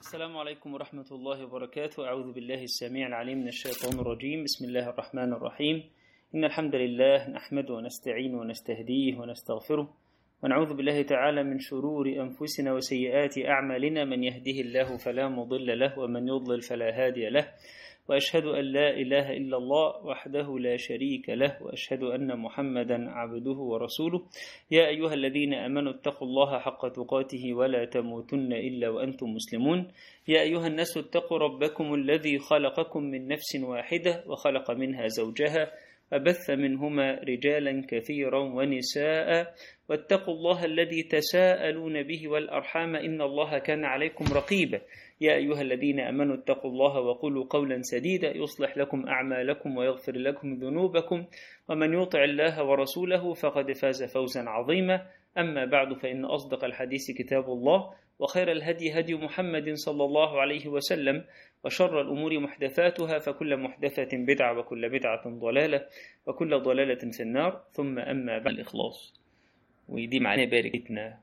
السلام عليكم ورحمة الله وبركاته أعوذ بالله السميع العليم من الشيطان الرجيم بسم الله الرحمن الرحيم إن الحمد لله نحمده ونستعين ونستهديه ونستغفره ونعوذ بالله تعالى من شرور أنفسنا وسيئات أعمالنا من يهده الله فلا مضل له ومن يضلل فلا هادي له وأشهد أن لا إله إلا الله وحده لا شريك له وأشهد أن محمدا عبده ورسوله يا أيها الذين آمنوا اتقوا الله حق تقاته ولا تموتن إلا وأنتم مسلمون يا أيها الناس اتقوا ربكم الذي خلقكم من نفس واحدة وخلق منها زوجها وبث منهما رجالا كثيرا ونساء واتقوا الله الذي تساءلون به والأرحام إن الله كان عليكم رقيبا يا أيها الذين أمنوا اتقوا الله وقولوا قولا سديدا يصلح لكم أعمالكم ويغفر لكم ذنوبكم ومن يطع الله ورسوله فقد فاز فوزا عظيما أما بعد فإن أصدق الحديث كتاب الله وخير الهدي هدي محمد صلى الله عليه وسلم وشر الأمور محدثاتها فكل محدثة بدعة وكل بدعة ضلالة وكل ضلالة في النار ثم أما بعد الإخلاص ويدي معنا باركتنا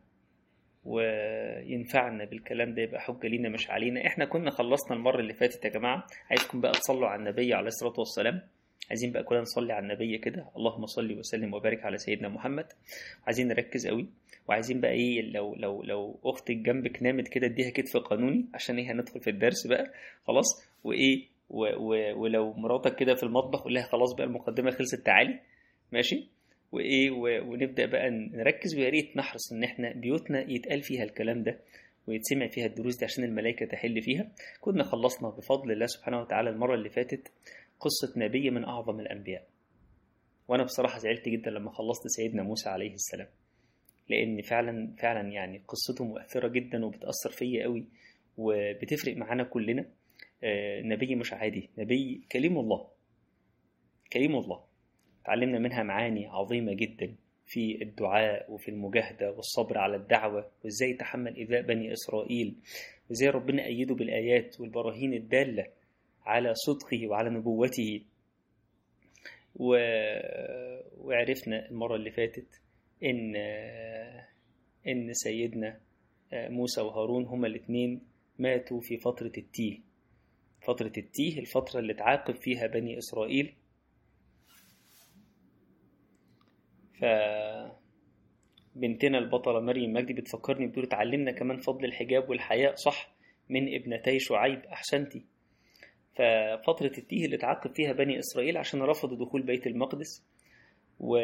وينفعنا بالكلام ده يبقى حجة لينا مش علينا احنا كنا خلصنا المرة اللي فاتت يا جماعة عايزكم بقى تصلوا على النبي عليه الصلاة والسلام عايزين بقى كلنا نصلي على النبي كده اللهم صل وسلم وبارك على سيدنا محمد عايزين نركز قوي وعايزين بقى ايه لو لو لو اختك جنبك نامت كده اديها كتف قانوني عشان ايه هندخل في الدرس بقى خلاص وايه و و ولو مراتك كده في المطبخ قول لها خلاص بقى المقدمه خلصت تعالي ماشي وايه و... ونبدا بقى نركز ويا ريت نحرص ان احنا بيوتنا يتقال فيها الكلام ده ويتسمع فيها الدروس دي عشان الملائكه تحل فيها كنا خلصنا بفضل الله سبحانه وتعالى المره اللي فاتت قصه نبي من اعظم الانبياء وانا بصراحه زعلت جدا لما خلصت سيدنا موسى عليه السلام لان فعلا فعلا يعني قصته مؤثره جدا وبتاثر فيا قوي وبتفرق معانا كلنا آه نبي مش عادي نبي كليم الله كليم الله تعلمنا منها معاني عظيمة جدا في الدعاء وفي المجاهدة والصبر على الدعوة وازاي تحمل إيذاء بني إسرائيل وازاي ربنا أيده بالآيات والبراهين الدالة على صدقه وعلى نبوته و... وعرفنا المرة اللي فاتت إن إن سيدنا موسى وهارون هما الاتنين ماتوا في فترة التيه فترة التيه الفترة اللي تعاقب فيها بني إسرائيل ف بنتنا البطلة مريم مجدي بتفكرني بتقول اتعلمنا كمان فضل الحجاب والحياء صح من ابنتي شعيب أحسنتي ففترة التيه اللي تعاقب فيها بني إسرائيل عشان رفضوا دخول بيت المقدس و...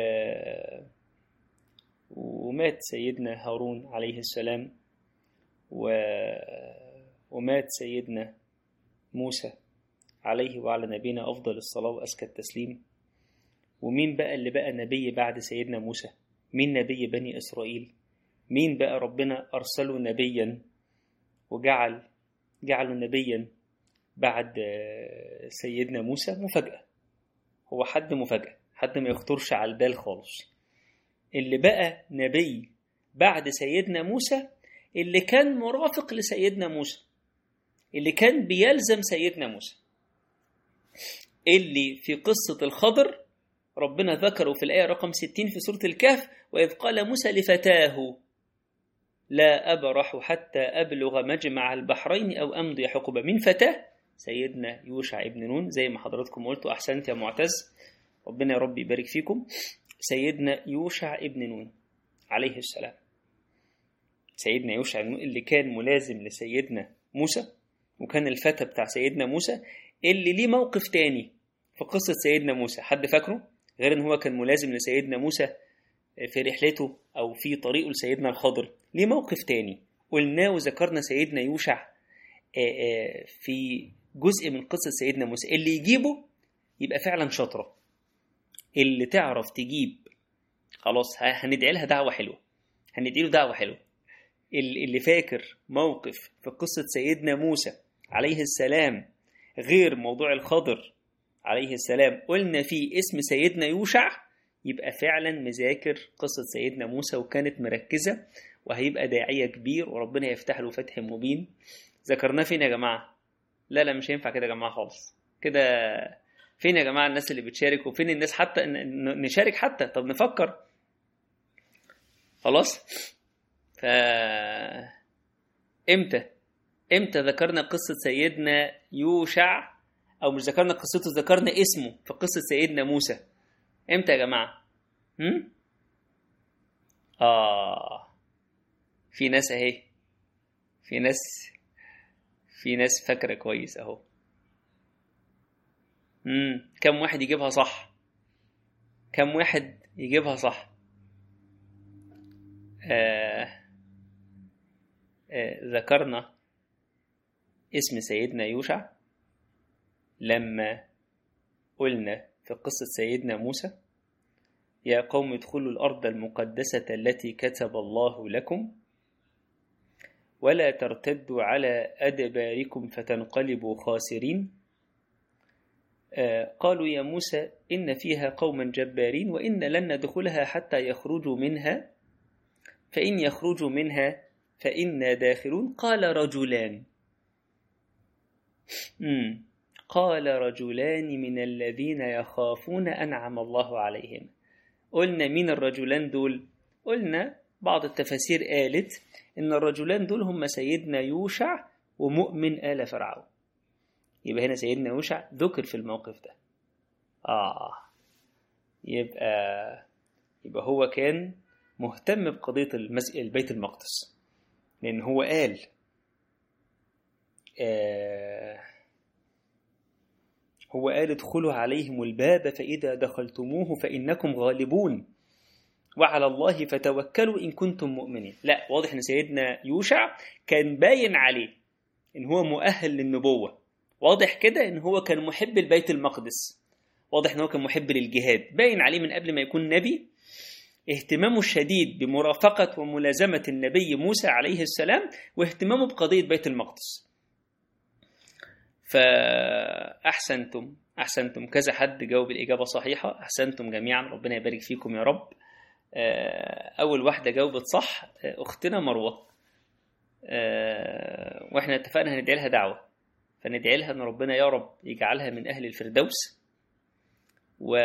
ومات سيدنا هارون عليه السلام و... ومات سيدنا موسى عليه وعلى نبينا أفضل الصلاة وأزكى التسليم ومين بقى اللي بقى نبي بعد سيدنا موسى مين نبي بني إسرائيل مين بقى ربنا أرسله نبيا وجعل جعله نبيا بعد سيدنا موسى مفاجأة هو حد مفاجأة حد ما يخطرش على البال خالص اللي بقى نبي بعد سيدنا موسى اللي كان مرافق لسيدنا موسى اللي كان بيلزم سيدنا موسى اللي في قصة الخضر ربنا ذكره في الآية رقم 60 في سورة الكهف وإذ قال موسى لفتاه لا أبرح حتى أبلغ مجمع البحرين أو أمضي حقبة من فتاه سيدنا يوشع ابن نون زي ما حضراتكم قلتوا أحسنت يا معتز ربنا يا رب يبارك فيكم سيدنا يوشع ابن نون عليه السلام سيدنا يوشع ابن نون اللي كان ملازم لسيدنا موسى وكان الفتى بتاع سيدنا موسى اللي ليه موقف تاني في قصة سيدنا موسى حد فاكره؟ غير ان هو كان ملازم لسيدنا موسى في رحلته او في طريقه لسيدنا الخضر ليه موقف تاني قلناه وذكرنا سيدنا يوشع في جزء من قصة سيدنا موسى اللي يجيبه يبقى فعلا شاطرة اللي تعرف تجيب خلاص هندعي لها دعوة حلوة هندعي له دعوة حلوة اللي فاكر موقف في قصة سيدنا موسى عليه السلام غير موضوع الخضر عليه السلام قلنا فيه اسم سيدنا يوشع يبقى فعلا مذاكر قصة سيدنا موسى وكانت مركزة وهيبقى داعية كبير وربنا يفتح له فتح مبين ذكرناه فين يا جماعة لا لا مش هينفع كده يا جماعة خالص كده فين يا جماعة الناس اللي بتشارك وفين الناس حتى نشارك حتى طب نفكر خلاص ف امتى امتى ذكرنا قصة سيدنا يوشع او مش ذكرنا قصته ذكرنا اسمه في قصة سيدنا موسى امتى يا جماعة هم؟ اه في ناس اهي في ناس في ناس فاكرة كويس اهو امم كم واحد يجيبها صح كم واحد يجيبها صح آه آه ذكرنا اسم سيدنا يوشع لما قلنا في قصة سيدنا موسى يا قوم ادخلوا الأرض المقدسة التي كتب الله لكم ولا ترتدوا على أدباركم فتنقلبوا خاسرين آه قالوا يا موسى إن فيها قوما جبارين وإن لن ندخلها حتى يخرجوا منها فإن يخرجوا منها فإنا داخلون قال رجلان مم. قال رجلان من الذين يخافون أنعم الله عليهم قلنا مين الرجلان دول قلنا بعض التفاسير قالت إن الرجلان دول هم سيدنا يوشع ومؤمن آل فرعون يبقى هنا سيدنا يوشع ذكر في الموقف ده آه يبقى يبقى هو كان مهتم بقضية المسجد البيت المقدس لأن هو قال آه هو قال ادخلوا عليهم الباب فإذا دخلتموه فإنكم غالبون وعلى الله فتوكلوا إن كنتم مؤمنين لا واضح أن سيدنا يوشع كان باين عليه إن هو مؤهل للنبوة واضح كده إن هو كان محب البيت المقدس واضح إن هو كان محب للجهاد باين عليه من قبل ما يكون نبي اهتمامه الشديد بمرافقة وملازمة النبي موسى عليه السلام واهتمامه بقضية بيت المقدس فأحسنتم أحسنتم كذا حد جاوب الإجابة صحيحة أحسنتم جميعا ربنا يبارك فيكم يا رب أول واحدة جاوبت صح أختنا مروة وإحنا اتفقنا هندعي لها دعوة فندعي لها إن ربنا يا رب يجعلها من أهل الفردوس و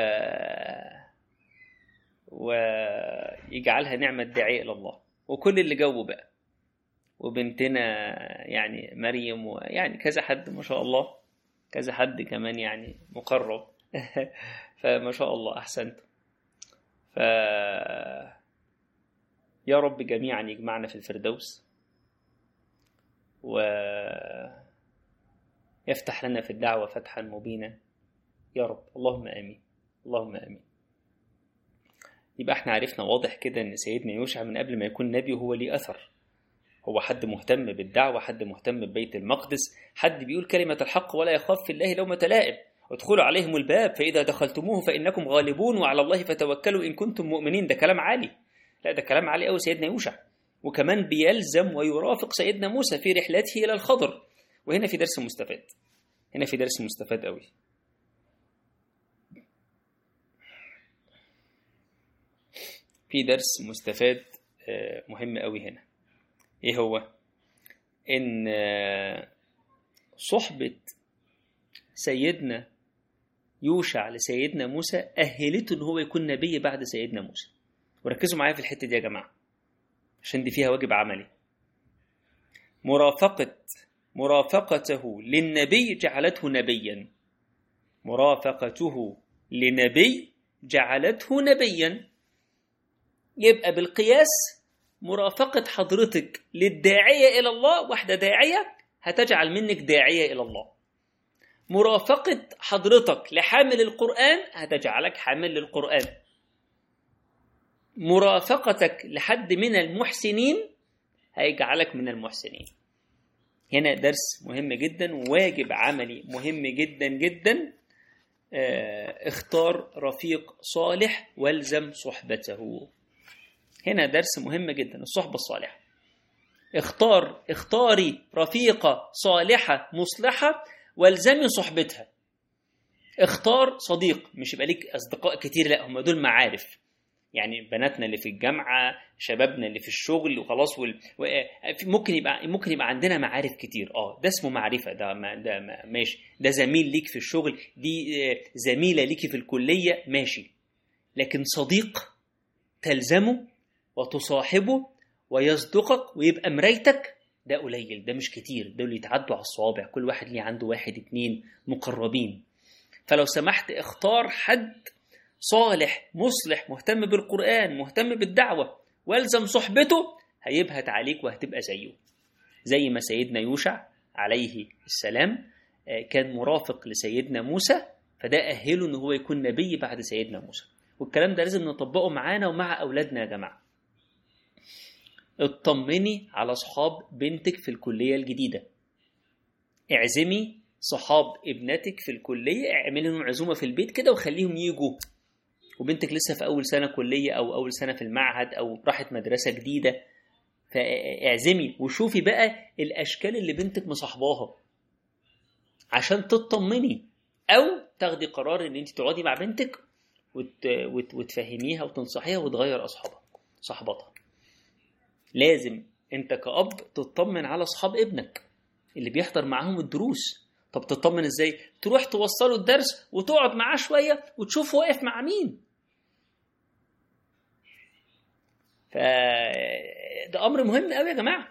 ويجعلها نعمة داعية إلى الله وكل اللي جاوبوا بقى وبنتنا يعني مريم ويعني كذا حد ما شاء الله كذا حد كمان يعني مقرب فما شاء الله أحسنت ف يا رب جميعا يجمعنا في الفردوس و يفتح لنا في الدعوة فتحا مبينا يا رب اللهم آمين اللهم آمين يبقى احنا عرفنا واضح كده ان سيدنا يوشع من قبل ما يكون نبي هو ليه اثر هو حد مهتم بالدعوة حد مهتم ببيت المقدس حد بيقول كلمة الحق ولا يخاف في الله لومة لائم ادخلوا عليهم الباب فإذا دخلتموه فإنكم غالبون وعلى الله فتوكلوا إن كنتم مؤمنين ده كلام عالي لا ده كلام عالي قوي سيدنا يوشع وكمان بيلزم ويرافق سيدنا موسى في رحلته إلى الخضر وهنا في درس مستفاد هنا في درس مستفاد قوي في درس مستفاد مهم قوي هنا ايه هو ان صحبة سيدنا يوشع لسيدنا موسى أهلته إن هو يكون نبي بعد سيدنا موسى وركزوا معايا في الحتة دي يا جماعة عشان دي فيها واجب عملي مرافقة مرافقته للنبي جعلته نبيا مرافقته لنبي جعلته نبيا يبقى بالقياس مرافقة حضرتك للداعية إلى الله واحدة داعية هتجعل منك داعية إلى الله مرافقة حضرتك لحامل القرآن هتجعلك حامل للقرآن مرافقتك لحد من المحسنين هيجعلك من المحسنين هنا درس مهم جدا وواجب عملي مهم جدا جدا اختار رفيق صالح والزم صحبته هنا درس مهم جدا الصحبة الصالحة اختار اختاري رفيقة صالحة مصلحة والزمي صحبتها اختار صديق مش يبقى ليك اصدقاء كتير لا هم دول معارف يعني بناتنا اللي في الجامعه شبابنا اللي في الشغل وخلاص وال... و... ممكن يبقى ممكن يبقى عندنا معارف كتير اه ده اسمه معرفه ده ما... ده ما... ماشي ده زميل ليك في الشغل دي زميله ليكي في الكليه ماشي لكن صديق تلزمه وتصاحبه ويصدقك ويبقى مرايتك ده قليل ده مش كتير دول يتعدوا على الصوابع كل واحد ليه عنده واحد اتنين مقربين فلو سمحت اختار حد صالح مصلح مهتم بالقرآن مهتم بالدعوة والزم صحبته هيبهت عليك وهتبقى زيه زي ما سيدنا يوشع عليه السلام كان مرافق لسيدنا موسى فده أهله إن هو يكون نبي بعد سيدنا موسى والكلام ده لازم نطبقه معانا ومع أولادنا يا جماعة اطمني على صحاب بنتك في الكلية الجديدة اعزمي صحاب ابنتك في الكلية اعملي لهم عزومة في البيت كده وخليهم يجوا وبنتك لسه في أول سنة كلية أو أول سنة في المعهد أو راحت مدرسة جديدة فاعزمي وشوفي بقى الأشكال اللي بنتك مصاحباها عشان تطمني أو تاخدي قرار إن أنت تقعدي مع بنتك وت... وت... وتفهميها وتنصحيها وتغير أصحابها صحباتها لازم أنت كأب تطمن على أصحاب ابنك اللي بيحضر معاهم الدروس طب تطمن ازاي تروح توصله الدرس وتقعد معاه شويه وتشوف واقف مع مين ف ده امر مهم قوي يا جماعه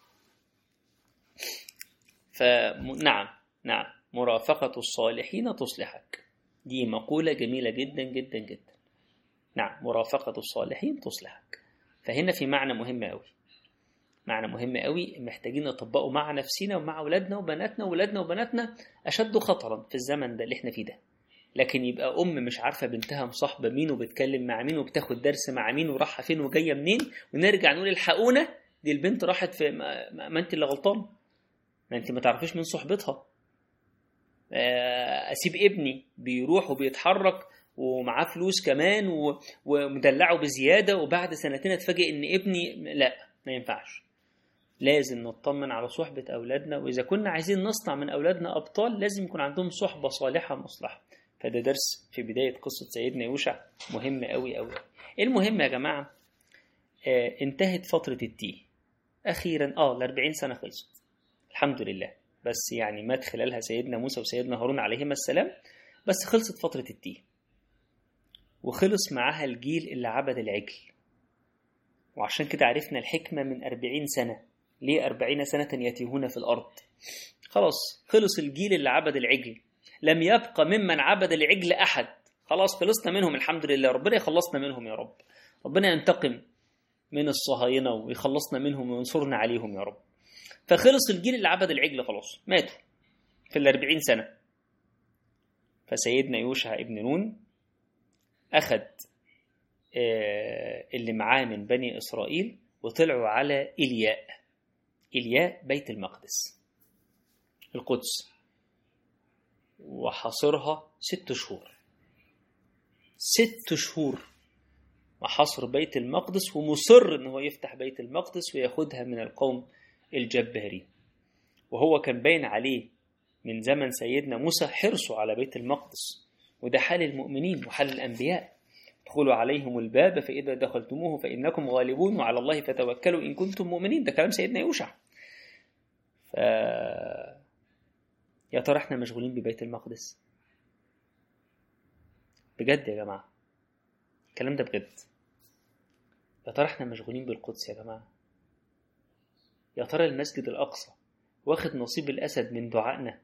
فنعم نعم مرافقة الصالحين تصلحك دي مقولة جميلة جدا جدا جدا نعم مرافقة الصالحين تصلحك فهنا في معنى مهم قوي معنى مهم قوي محتاجين نطبقه مع نفسنا ومع اولادنا وبناتنا واولادنا وبناتنا اشد خطرا في الزمن ده اللي احنا فيه ده لكن يبقى ام مش عارفه بنتها مصاحبه مين وبتكلم مع مين وبتاخد درس مع مين ورايحه فين وجايه منين ونرجع نقول الحقونا دي البنت راحت في ما, ما انت اللي غلطان ما انت ما تعرفيش من صحبتها اسيب ابني بيروح وبيتحرك ومعاه فلوس كمان ومدلعه بزياده وبعد سنتين اتفاجئ ان ابني لا ما ينفعش لازم نطمن على صحبة أولادنا وإذا كنا عايزين نصنع من أولادنا أبطال لازم يكون عندهم صحبة صالحة مصلحة فده درس في بداية قصة سيدنا يوشع مهم أوي أوي المهم يا جماعة آه انتهت فترة التيه أخيرا آه ال 40 سنة خلصت الحمد لله بس يعني مات خلالها سيدنا موسى وسيدنا هارون عليهما السلام بس خلصت فترة التيه وخلص معاها الجيل اللي عبد العجل وعشان كده عرفنا الحكمة من أربعين سنة ليه أربعين سنة يتيهون في الأرض خلاص خلص الجيل اللي عبد العجل لم يبقى ممن عبد العجل أحد خلاص خلصنا منهم الحمد لله ربنا يخلصنا منهم يا رب ربنا ينتقم من الصهاينة ويخلصنا منهم وينصرنا عليهم يا رب فخلص الجيل اللي عبد العجل خلاص ماتوا في الأربعين سنة فسيدنا يوشع ابن نون أخذ اللي معاه من بني إسرائيل وطلعوا على إلياء إلياء بيت المقدس القدس وحاصرها ست شهور ست شهور وحصر بيت المقدس ومصر ان هو يفتح بيت المقدس وياخدها من القوم الجبارين وهو كان باين عليه من زمن سيدنا موسى حرصه على بيت المقدس وده حال المؤمنين وحال الانبياء ادخلوا عليهم الباب فإذا دخلتموه فإنكم غالبون وعلى الله فتوكلوا إن كنتم مؤمنين ده كلام سيدنا يوشع ف... يا ترى احنا مشغولين ببيت المقدس بجد يا جماعة الكلام ده بجد يا ترى احنا مشغولين بالقدس يا جماعة يا ترى المسجد الأقصى واخد نصيب الأسد من دعائنا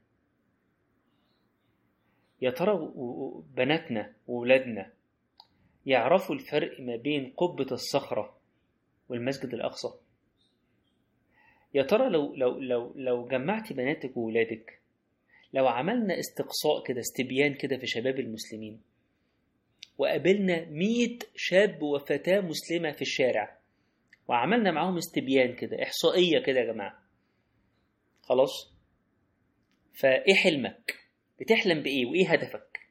يا ترى بناتنا وولادنا يعرفوا الفرق ما بين قبة الصخرة والمسجد الأقصى يا ترى لو لو لو لو جمعت بناتك وولادك لو عملنا استقصاء كده استبيان كده في شباب المسلمين وقابلنا مية شاب وفتاة مسلمة في الشارع وعملنا معاهم استبيان كده إحصائية كده يا جماعة خلاص فإيه حلمك بتحلم بإيه وإيه هدفك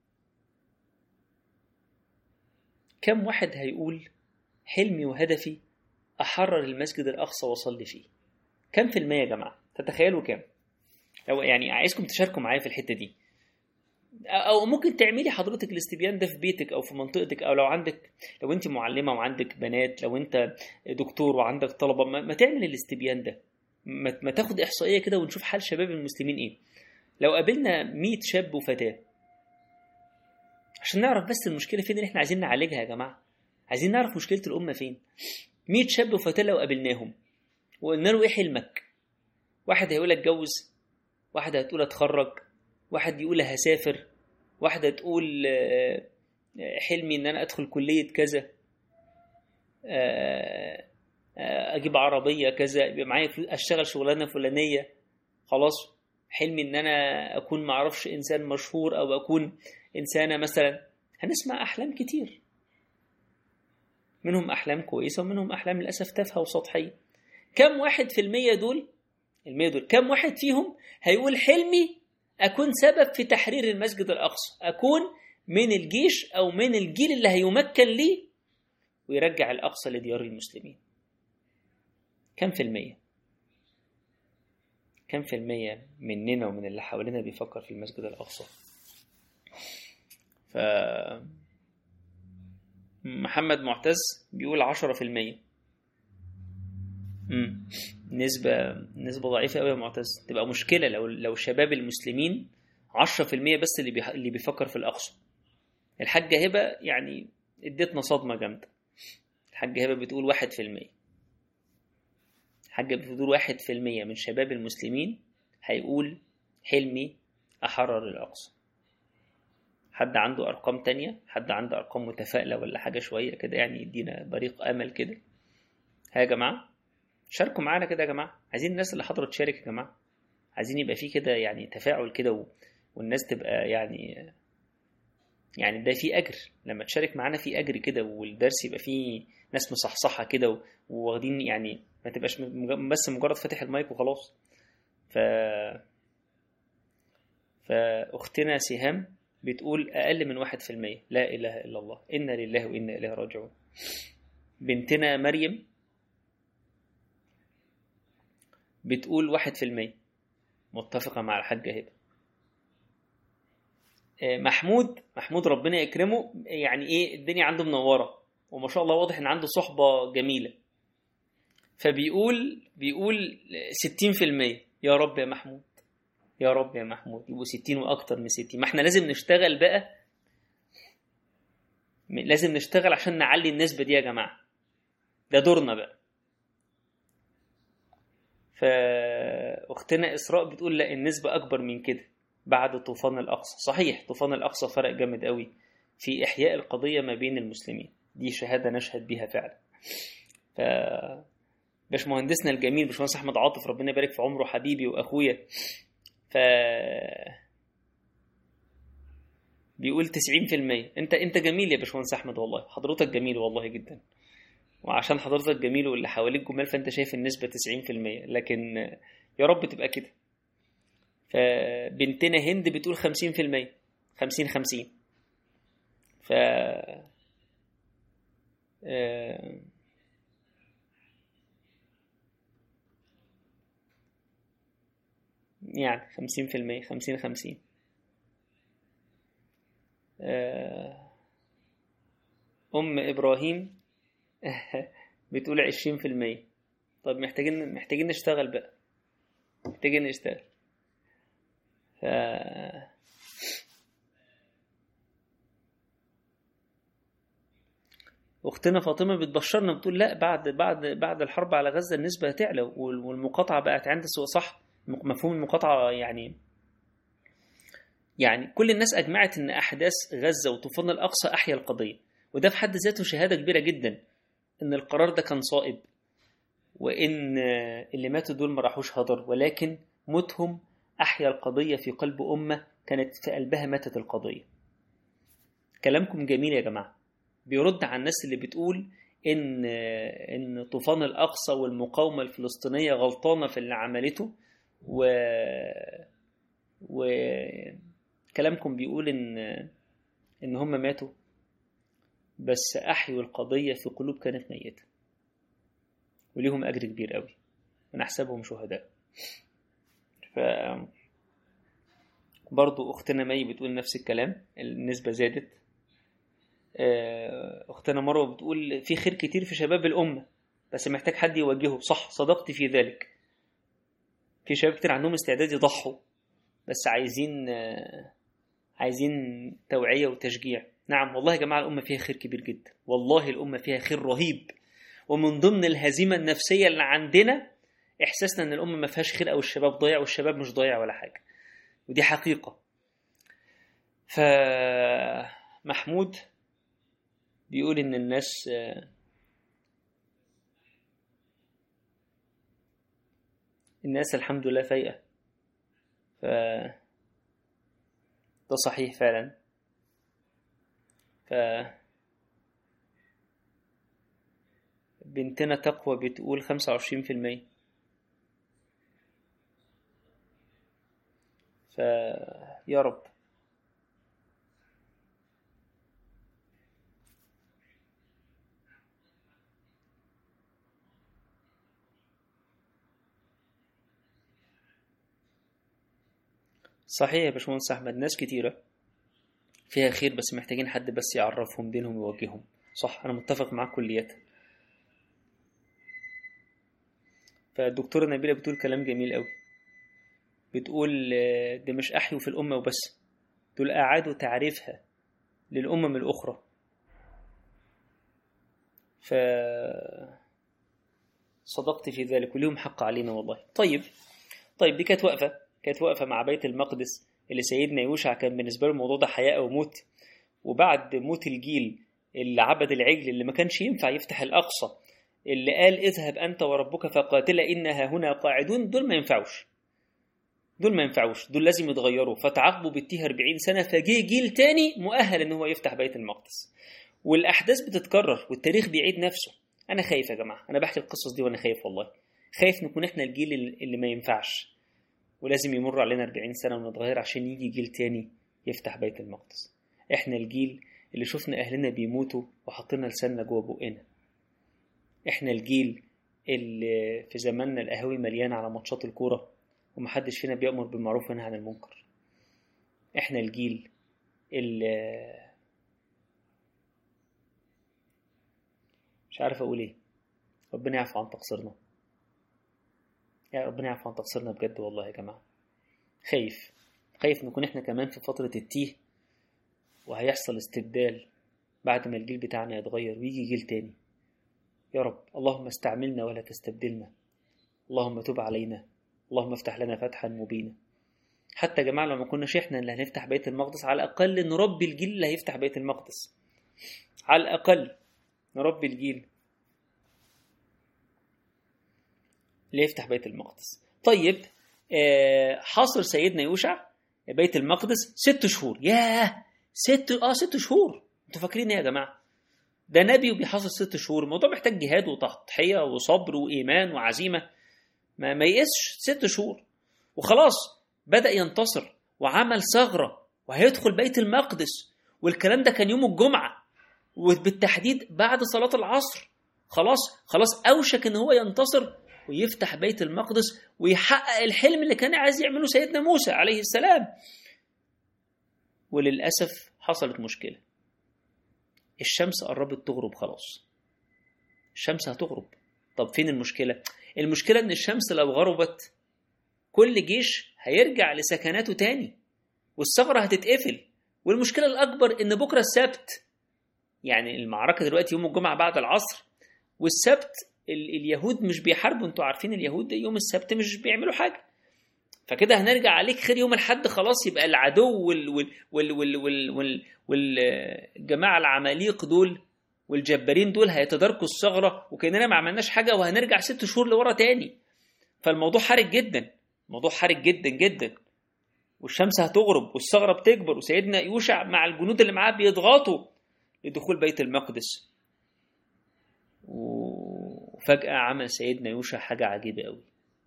كم واحد هيقول حلمي وهدفي أحرر المسجد الأقصى وأصلي فيه كم في المية يا جماعة تتخيلوا كم لو يعني عايزكم تشاركوا معايا في الحتة دي او ممكن تعملي حضرتك الاستبيان ده في بيتك او في منطقتك او لو عندك لو انت معلمه وعندك بنات لو انت دكتور وعندك طلبه ما, ما تعمل الاستبيان ده ما, ما تاخد احصائيه كده ونشوف حال شباب المسلمين ايه لو قابلنا 100 شاب وفتاه عشان نعرف بس المشكله فين اللي احنا عايزين نعالجها يا جماعه عايزين نعرف مشكله الامه فين 100 شاب وفتاه لو قابلناهم وقلنا له ايه حلمك واحد هيقول اتجوز واحد هتقول اتخرج واحد يقول هسافر واحدة تقول آه، حلمي ان انا ادخل كلية كذا آه، آه، اجيب عربية كذا يبقى معايا فلوس اشتغل شغلانة فلانية خلاص حلمي ان انا اكون معرفش انسان مشهور او اكون انسانة مثلا هنسمع احلام كتير منهم احلام كويسة ومنهم احلام للاسف تافهة وسطحية كم واحد في المية دول المية دول كم واحد فيهم هيقول حلمي أكون سبب في تحرير المسجد الأقصى أكون من الجيش أو من الجيل اللي هيمكن ليه ويرجع الأقصى لديار المسلمين كم في المية كم في المية مننا ومن اللي حوالينا بيفكر في المسجد الأقصى ف محمد معتز بيقول عشرة في المية مم. نسبة نسبة ضعيفة قوي يا معتز تبقى مشكلة لو لو شباب المسلمين 10% بس اللي بيح... اللي بيفكر في الأقصى الحاجة هبة يعني اديتنا صدمة جامدة الحاجة هبة بتقول 1% الحاجة بتقول 1% من شباب المسلمين هيقول حلمي أحرر الأقصى حد عنده أرقام تانية حد عنده أرقام متفائلة ولا حاجة شوية كده يعني يدينا بريق أمل كده ها يا جماعة شاركوا معانا كده يا جماعه عايزين الناس اللي حضرت تشارك يا جماعه عايزين يبقى في كده يعني تفاعل كده و... والناس تبقى يعني يعني ده في اجر لما تشارك معانا في اجر كده والدرس يبقى فيه ناس مصحصحه كده و... وواخدين يعني ما تبقاش مج... بس مجرد فاتح المايك وخلاص ف فاختنا سهام بتقول اقل من واحد في المية لا اله الا الله انا لله وانا اليه راجعون بنتنا مريم بتقول واحد في المية متفقة مع الحاجة هبة محمود محمود ربنا يكرمه يعني ايه الدنيا عنده منورة وما شاء الله واضح ان عنده صحبة جميلة فبيقول بيقول 60% يا رب يا محمود يا رب يا محمود يبقوا 60 واكتر من 60 ما احنا لازم نشتغل بقى لازم نشتغل عشان نعلي النسبة دي يا جماعة ده دورنا بقى فاختنا اسراء بتقول لا النسبه اكبر من كده بعد طوفان الاقصى صحيح طوفان الاقصى فرق جامد قوي في احياء القضيه ما بين المسلمين دي شهاده نشهد بيها فعلا ف باشمهندسنا الجميل باشمهندس احمد عاطف ربنا يبارك في عمره حبيبي واخويا ف بيقول 90% انت انت جميل يا باشمهندس احمد والله حضرتك جميل والله جدا وعشان حضرتك جميل واللي حواليك جمال فانت شايف النسبة 90% لكن يا رب تبقى كده فبنتنا هند بتقول 50% 50 50 ف يعني 50% 50 50 أم إبراهيم بتقول عشرين في المية طب محتاجين محتاجين نشتغل بقى محتاجين نشتغل ف... اختنا فاطمه بتبشرنا بتقول لا بعد بعد بعد الحرب على غزه النسبه هتعلى والمقاطعه بقت عند السوق صح مفهوم المقاطعه يعني يعني كل الناس اجمعت ان احداث غزه وطوفان الاقصى احيا القضيه وده في حد ذاته شهاده كبيره جدا ان القرار ده كان صائب وان اللي ماتوا دول ما راحوش هدر ولكن موتهم احيا القضيه في قلب امه كانت في قلبها ماتت القضيه كلامكم جميل يا جماعه بيرد على الناس اللي بتقول ان ان طوفان الاقصى والمقاومه الفلسطينيه غلطانه في اللي عملته و وكلامكم بيقول ان ان هم ماتوا بس أحيوا القضية في قلوب كانت ميتة وليهم أجر كبير قوي ونحسبهم شهداء ف برضو أختنا مي بتقول نفس الكلام النسبة زادت أختنا مروة بتقول في خير كتير في شباب الأمة بس محتاج حد يوجهه صح صدقت في ذلك في شباب كتير عندهم استعداد يضحوا بس عايزين عايزين توعية وتشجيع نعم والله يا جماعة الأمة فيها خير كبير جدا والله الأمة فيها خير رهيب ومن ضمن الهزيمة النفسية اللي عندنا احساسنا ان الامه ما فيهاش خير او الشباب ضايع والشباب مش ضايع ولا حاجه ودي حقيقه فمحمود بيقول ان الناس الناس الحمد لله فايقه ف ده صحيح فعلا ف بنتنا تقوى بتقول خمسة وعشرين في المية فيا رب صحيح يا باشمهندس احمد ناس كتيره فيها خير بس محتاجين حد بس يعرفهم دينهم ويوجههم صح انا متفق معاك كليات فالدكتوره نبيله بتقول كلام جميل قوي بتقول ده مش احيوا في الامه وبس دول اعادوا تعريفها للامم الاخرى ف صدقت في ذلك وليهم حق علينا والله طيب طيب دي كانت واقفه كانت واقفة مع بيت المقدس اللي سيدنا يوشع كان بالنسبة له الموضوع ده حياة أو موت وبعد موت الجيل اللي عبد العجل اللي ما كانش ينفع يفتح الأقصى اللي قال اذهب أنت وربك فقاتلا إنها هنا قاعدون دول ما ينفعوش دول ما ينفعوش دول لازم يتغيروا فتعاقبوا بالتيه 40 سنة فجه جيل تاني مؤهل إن هو يفتح بيت المقدس والأحداث بتتكرر والتاريخ بيعيد نفسه أنا خايف يا جماعة أنا بحكي القصص دي وأنا خايف والله خايف نكون إحنا الجيل اللي ما ينفعش ولازم يمر علينا 40 سنة ونتغير عشان يجي جيل تاني يفتح بيت المقدس احنا الجيل اللي شفنا اهلنا بيموتوا وحطينا لساننا جوه بقنا احنا الجيل اللي في زماننا القهاوي مليانة على ماتشات الكورة ومحدش فينا بيأمر بالمعروف وينهى عن المنكر احنا الجيل اللي مش عارف اقول ايه ربنا يعفو عن تقصيرنا يا ربنا يعفو عن تقصيرنا بجد والله يا جماعة خايف خايف نكون احنا كمان في فترة التيه وهيحصل استبدال بعد ما الجيل بتاعنا يتغير ويجي جيل تاني يا رب اللهم استعملنا ولا تستبدلنا اللهم تب علينا اللهم افتح لنا فتحا مبينا حتى يا جماعة لو ما كناش احنا اللي هنفتح بيت المقدس على الأقل نربي الجيل اللي هيفتح بيت المقدس على الأقل نربي الجيل اللي يفتح بيت المقدس طيب آه حاصر سيدنا يوشع بيت المقدس ست شهور ياه ست اه ست شهور انتوا فاكرين ايه يا جماعه ده نبي وبيحاصر ست شهور الموضوع محتاج جهاد وتضحيه وصبر وايمان وعزيمه ما ما يقسش ست شهور وخلاص بدا ينتصر وعمل ثغره وهيدخل بيت المقدس والكلام ده كان يوم الجمعه وبالتحديد بعد صلاه العصر خلاص خلاص اوشك ان هو ينتصر ويفتح بيت المقدس ويحقق الحلم اللي كان عايز يعمله سيدنا موسى عليه السلام وللأسف حصلت مشكلة الشمس قربت تغرب خلاص الشمس هتغرب طب فين المشكلة؟ المشكلة إن الشمس لو غربت كل جيش هيرجع لسكناته تاني والثغرة هتتقفل والمشكلة الأكبر إن بكرة السبت يعني المعركة دلوقتي يوم الجمعة بعد العصر والسبت اليهود مش بيحاربوا انتوا عارفين اليهود يوم السبت مش بيعملوا حاجه فكده هنرجع عليك خير يوم الحد خلاص يبقى العدو وال وال وال وال وال وال والجماعه العماليق دول والجبارين دول هيتداركوا الثغره وكاننا ما عملناش حاجه وهنرجع ست شهور لورا تاني فالموضوع حرج جدا الموضوع حرج جدا جدا والشمس هتغرب والثغره بتكبر وسيدنا يوشع مع الجنود اللي معاه بيضغطوا لدخول بيت المقدس وفجأة عمل سيدنا يوشع حاجة عجيبة قوي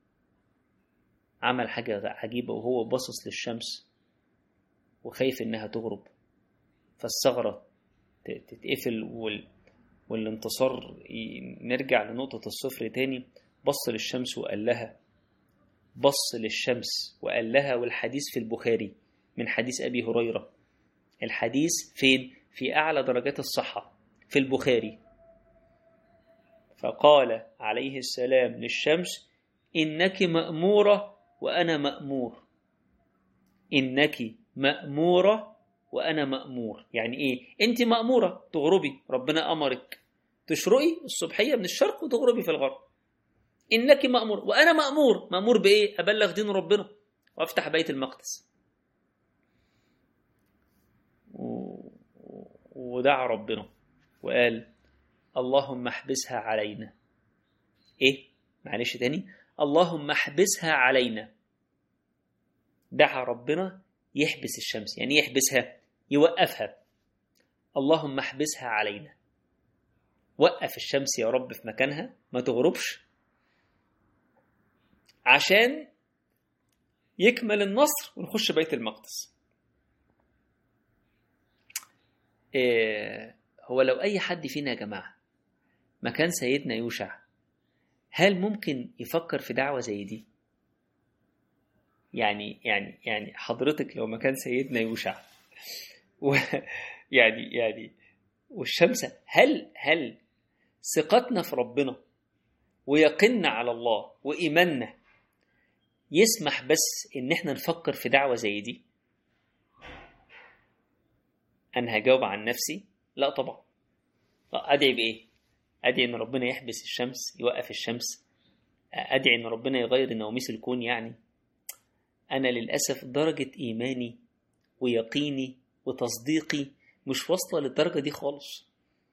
عمل حاجة عجيبة وهو باصص للشمس وخايف إنها تغرب فالثغرة تتقفل وال... والانتصار نرجع لنقطة الصفر تاني بص للشمس وقال لها بص للشمس وقال لها والحديث في البخاري من حديث أبي هريرة الحديث فين؟ في أعلى درجات الصحة في البخاري فقال عليه السلام للشمس إنك مأمورة وأنا مأمور إنك مأمورة وأنا مأمور يعني إيه؟ أنت مأمورة تغربي ربنا أمرك تشرقي الصبحية من الشرق وتغربي في الغرب انك مامور وانا مامور مامور بايه ابلغ دين ربنا وافتح بيت المقدس و- ودعا ربنا وقال اللهم احبسها علينا ايه معلش تاني اللهم احبسها علينا دعا ربنا يحبس الشمس يعني إيه يحبسها يوقفها اللهم احبسها علينا وقف الشمس يا رب في مكانها ما تغربش عشان يكمل النصر ونخش بيت المقدس إيه هو لو أي حد فينا يا جماعة مكان سيدنا يوشع هل ممكن يفكر في دعوة زي دي؟ يعني يعني يعني حضرتك لو مكان سيدنا يوشع و يعني يعني والشمس هل هل ثقتنا في ربنا ويقيننا على الله وإيماننا يسمح بس إن إحنا نفكر في دعوة زي دي؟ أنا هجاوب عن نفسي لا طبعا لا، أدعي بإيه؟ أدعي إن ربنا يحبس الشمس يوقف الشمس أدعي إن ربنا يغير نواميس الكون يعني أنا للأسف درجة إيماني ويقيني وتصديقي مش واصلة للدرجة دي خالص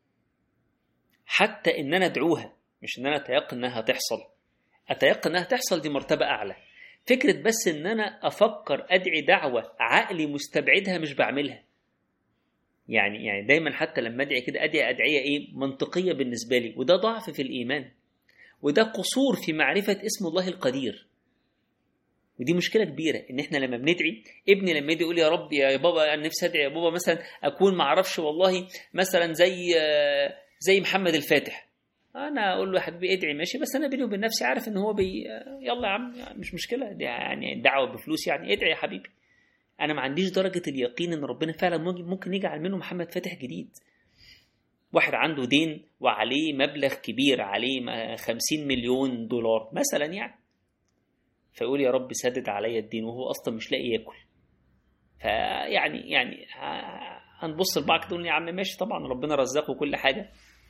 حتى إن أنا أدعوها مش إن أنا أتيقن إنها هتحصل أتيقن إنها تحصل دي مرتبة أعلى فكرة بس إن أنا أفكر أدعي دعوة عقلي مستبعدها مش بعملها يعني يعني دايما حتى لما أدعي كده أدعي أدعية إيه منطقية بالنسبة لي وده ضعف في الإيمان وده قصور في معرفة اسم الله القدير ودي مشكله كبيره ان احنا لما بندعي ابني لما يجي يقول يا رب يا بابا انا نفسي ادعي يا بابا مثلا اكون ما اعرفش والله مثلا زي آه، زي محمد الفاتح انا اقول له يا حبيبي ادعي ماشي بس انا بيني وبين نفسي عارف ان هو بي آه، يلا يا عم يعني مش مشكله دي يعني دعوه بفلوس يعني ادعي يا حبيبي انا ما عنديش درجه اليقين ان ربنا فعلا ممكن ممكن يجعل منه محمد فاتح جديد واحد عنده دين وعليه مبلغ كبير عليه ما- 50 مليون دولار مثلا يعني فيقول يا رب سدد عليا الدين وهو اصلا مش لاقي ياكل فيعني يعني ه- هنبص لبعض كده ونقول يا عم ماشي طبعا ربنا رزقه كل حاجه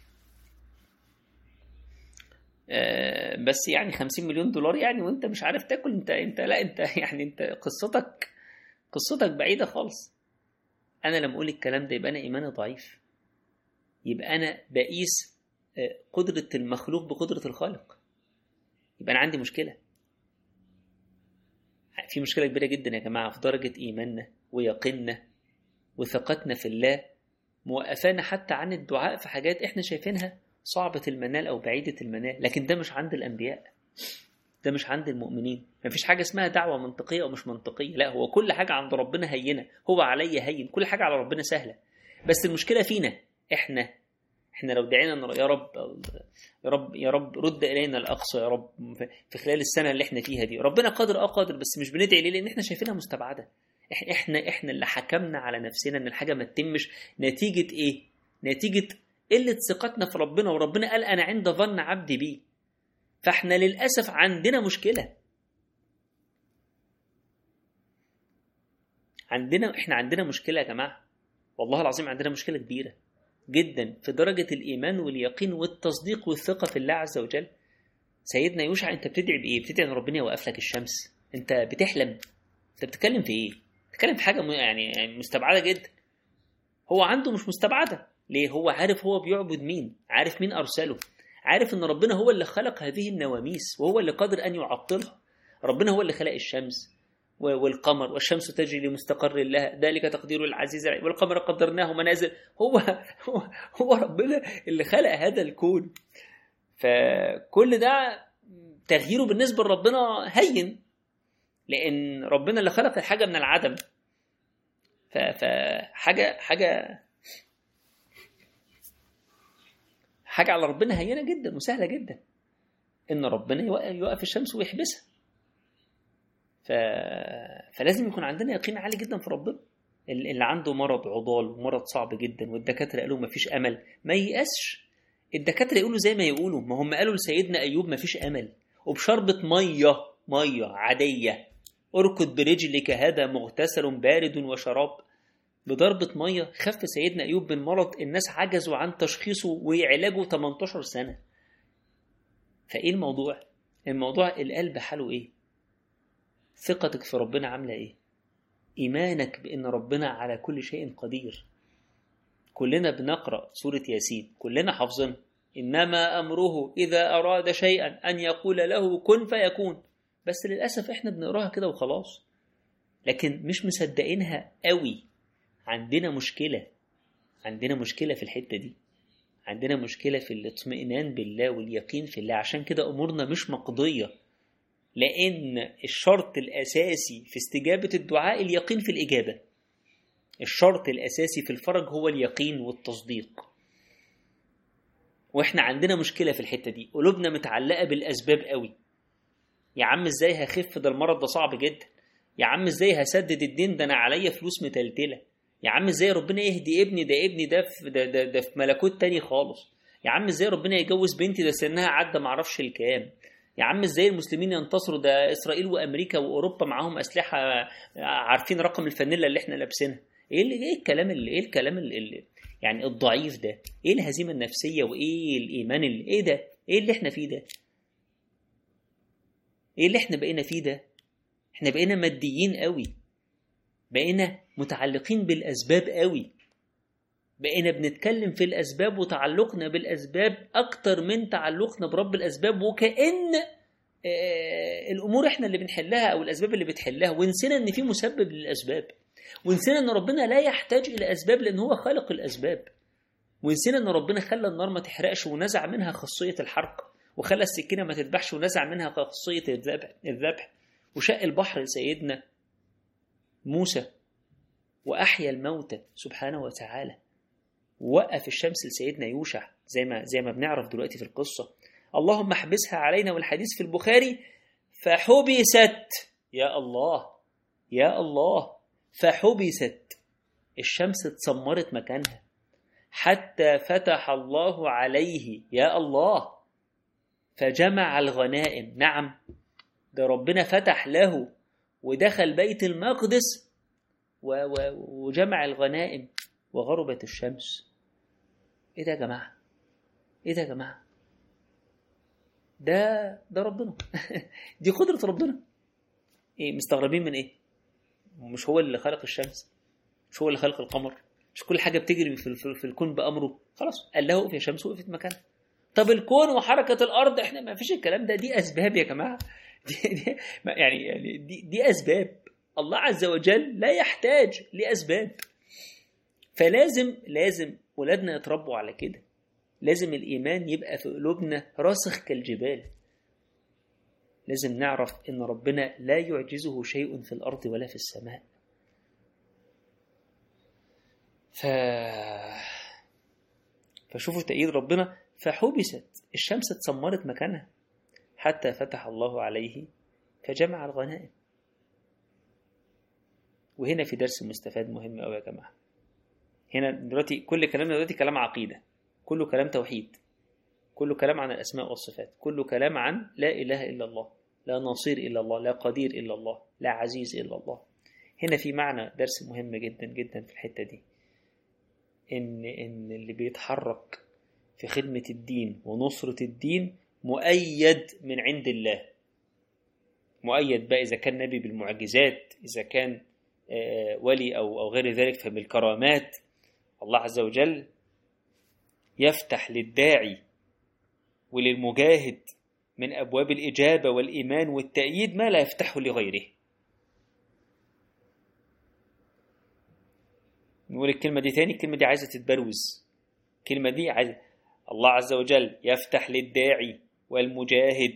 آه، بس يعني 50 مليون دولار يعني وانت مش عارف تاكل انت انت لا انت يعني انت قصتك قصتك بعيده خالص انا لما اقول الكلام ده يبقى انا ايماني ضعيف يبقى انا بقيس آه، قدره المخلوق بقدره الخالق يبقى انا عندي مشكله في مشكلة كبيرة جدا يا جماعة في درجة إيماننا ويقيننا وثقتنا في الله موقفانا حتى عن الدعاء في حاجات إحنا شايفينها صعبة المنال أو بعيدة المنال لكن ده مش عند الأنبياء ده مش عند المؤمنين مفيش حاجة اسمها دعوة منطقية أو مش منطقية لا هو كل حاجة عند ربنا هينة هو علي هين كل حاجة على ربنا سهلة بس المشكلة فينا إحنا احنا لو دعينا ان يا رب يا رب يا رب رد الينا الاقصى يا رب في خلال السنه اللي احنا فيها دي ربنا قادر اه قادر بس مش بندعي ليه لان احنا شايفينها مستبعده إح- احنا احنا اللي حكمنا على نفسنا ان الحاجه ما تتمش نتيجه ايه نتيجه قله ثقتنا في ربنا وربنا قال انا عند ظن عبدي بي فاحنا للاسف عندنا مشكله عندنا احنا عندنا مشكله يا جماعه والله العظيم عندنا مشكله كبيره جدا في درجة الإيمان واليقين والتصديق والثقة في الله عز وجل سيدنا يوشع أنت بتدعي بإيه؟ بتدعي إن ربنا يوقف لك الشمس أنت بتحلم أنت بتتكلم في إيه؟ بتتكلم في حاجة م- يعني يعني مستبعدة جدا هو عنده مش مستبعدة ليه؟ هو عارف هو بيعبد مين عارف مين أرسله عارف إن ربنا هو اللي خلق هذه النواميس وهو اللي قادر أن يعطلها ربنا هو اللي خلق الشمس و- والقمر والشمس تجري لمستقر لها ذلك تقدير العزيز العليم والقمر قدرناه منازل هو هو, هو ربنا اللي خلق هذا الكون فكل ده تغييره بالنسبة لربنا هين لأن ربنا اللي خلق الحاجة من العدم ف- فحاجة حاجة حاجة على ربنا هينة جدا وسهلة جدا إن ربنا يوقف يوقف الشمس ويحبسها ف... فلازم يكون عندنا يقين عالي جدا في ربنا ال- اللي عنده مرض عضال ومرض صعب جدا والدكاتره قالوا ما فيش امل ما ييأسش الدكاتره يقولوا زي ما يقولوا ما هم قالوا لسيدنا ايوب ما فيش امل وبشربة ميه ميه عاديه اركض برجلك هذا مغتسل بارد وشراب بضربة مية خف سيدنا أيوب من مرض الناس عجزوا عن تشخيصه وعلاجه 18 سنة فإيه الموضوع؟ الموضوع القلب حاله ايه ثقتك في ربنا عامله ايه ايمانك بان ربنا على كل شيء قدير كلنا بنقرا سوره ياسين كلنا حافظينها انما امره اذا اراد شيئا ان يقول له كن فيكون بس للاسف احنا بنقراها كده وخلاص لكن مش مصدقينها قوي عندنا مشكله عندنا مشكله في الحته دي عندنا مشكله في الاطمئنان بالله واليقين في الله عشان كده امورنا مش مقضيه لان الشرط الاساسي في استجابه الدعاء اليقين في الاجابه الشرط الاساسي في الفرج هو اليقين والتصديق واحنا عندنا مشكله في الحته دي قلوبنا متعلقه بالاسباب قوي يا عم ازاي هخف ده المرض ده صعب جدا يا عم ازاي هسدد الدين ده انا عليا فلوس متلتله يا عم ازاي ربنا يهدي ابني ده ابني ده في ده, ده, ده في ملكوت تاني خالص يا عم ازاي ربنا يجوز بنتي ده سنها عدى معرفش الكام يا عم ازاي المسلمين ينتصروا ده اسرائيل وامريكا واوروبا معاهم اسلحه عارفين رقم الفانيلا اللي احنا لابسينها ايه اللي ايه الكلام اللي ايه الكلام اللي يعني الضعيف ده ايه الهزيمه النفسيه وايه الايمان اللي ايه ده ايه اللي احنا فيه ده ايه اللي احنا بقينا فيه ده احنا بقينا ماديين قوي بقينا متعلقين بالاسباب قوي بقينا بنتكلم في الاسباب وتعلقنا بالاسباب اكتر من تعلقنا برب الاسباب وكأن الامور احنا اللي بنحلها او الاسباب اللي بتحلها ونسينا ان في مسبب للاسباب ونسينا ان ربنا لا يحتاج الى اسباب لان هو خالق الاسباب ونسينا ان ربنا خلى النار ما تحرقش ونزع منها خاصيه الحرق وخلى السكينه ما تذبحش ونزع منها خاصيه الذبح الذبح وشق البحر لسيدنا موسى واحيا الموتى سبحانه وتعالى ووقف الشمس لسيدنا يوشع زي ما زي ما بنعرف دلوقتي في القصه اللهم احبسها علينا والحديث في البخاري فحبست يا الله يا الله فحبست الشمس اتسمرت مكانها حتى فتح الله عليه يا الله فجمع الغنائم نعم ده ربنا فتح له ودخل بيت المقدس و و وجمع الغنائم وغربت الشمس ايه ده يا جماعه ايه ده يا جماعه ده ده ربنا دي قدره ربنا ايه مستغربين من ايه مش هو اللي خلق الشمس مش هو اللي خلق القمر مش كل حاجه بتجري في, في, في الكون بامره خلاص قال له اقف يا شمس وقفت مكانها طب الكون وحركه الارض احنا ما فيش الكلام ده دي اسباب يا جماعه دي, دي يعني يعني دي, دي اسباب الله عز وجل لا يحتاج لاسباب فلازم لازم ولادنا يتربوا على كده لازم الايمان يبقى في قلوبنا راسخ كالجبال لازم نعرف ان ربنا لا يعجزه شيء في الارض ولا في السماء ف فشوفوا تأييد ربنا فحبست الشمس اتسمرت مكانها حتى فتح الله عليه فجمع الغنائم وهنا في درس مستفاد مهم قوي يا جماعه هنا دلوقتي كل كلامنا دلوقتي كلام عقيده كله كلام توحيد كله كلام عن الاسماء والصفات كله كلام عن لا اله الا الله لا نصير الا الله لا قدير الا الله لا عزيز الا الله هنا في معنى درس مهم جدا جدا في الحته دي ان ان اللي بيتحرك في خدمه الدين ونصره الدين مؤيد من عند الله مؤيد بقى اذا كان نبي بالمعجزات اذا كان ولي او او غير ذلك فبالكرامات الله عز وجل يفتح للداعي وللمجاهد من ابواب الاجابه والايمان والتأييد ما لا يفتحه لغيره نقول الكلمه دي تاني الكلمه دي عايزه تتبروز الكلمه دي عايزه الله عز وجل يفتح للداعي والمجاهد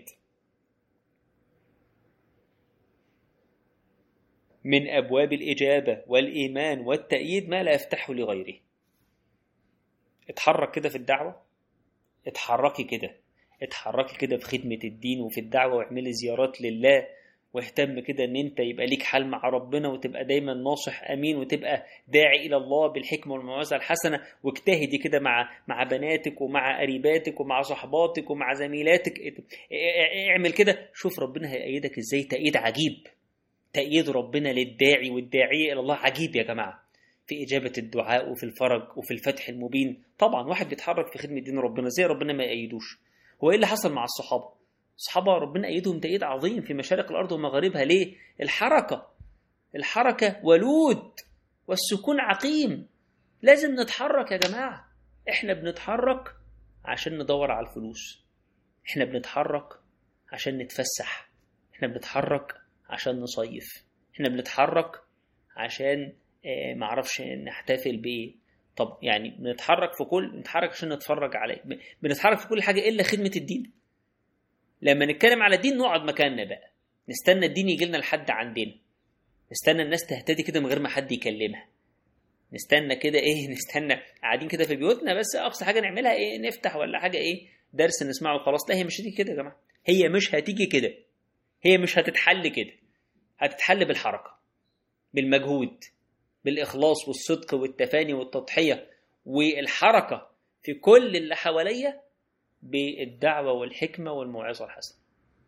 من أبواب الإجابة والإيمان والتأييد ما لا يفتحه لغيره اتحرك كده في الدعوة اتحركي كده اتحركي كده في خدمة الدين وفي الدعوة واعملي زيارات لله واهتم كده ان انت يبقى ليك حال مع ربنا وتبقى دايما ناصح امين وتبقى داعي الى الله بالحكمه والموعظه الحسنه واجتهدي كده مع مع بناتك ومع قريباتك ومع صحباتك ومع زميلاتك اعمل كده شوف ربنا هيأيدك ازاي تأييد عجيب تأييد ربنا للداعي والداعية إلى الله عجيب يا جماعة في إجابة الدعاء وفي الفرج وفي الفتح المبين طبعا واحد بيتحرك في خدمة دين ربنا زي ربنا ما يأيدوش هو إيه اللي حصل مع الصحابة الصحابة ربنا أيدهم تأييد عظيم في مشارق الأرض ومغاربها ليه؟ الحركة الحركة ولود والسكون عقيم لازم نتحرك يا جماعة احنا بنتحرك عشان ندور على الفلوس احنا بنتحرك عشان نتفسح احنا بنتحرك عشان نصيف احنا بنتحرك عشان اه معرفش نحتفل بايه طب يعني بنتحرك في كل بنتحرك عشان نتفرج عليه بنتحرك في كل حاجه الا خدمه الدين لما نتكلم على الدين نقعد مكاننا بقى نستنى الدين يجي لنا لحد عندنا نستنى الناس تهتدي كده من غير ما حد يكلمها نستنى كده ايه نستنى قاعدين كده في بيوتنا بس اقصى حاجه نعملها ايه نفتح ولا حاجه ايه درس نسمعه وخلاص لا هي مش هتيجي كده يا جماعه هي مش هتيجي كده هي مش هتتحل كده هتتحل بالحركه بالمجهود بالاخلاص والصدق والتفاني والتضحيه والحركه في كل اللي حواليا بالدعوه والحكمه والموعظه الحسنه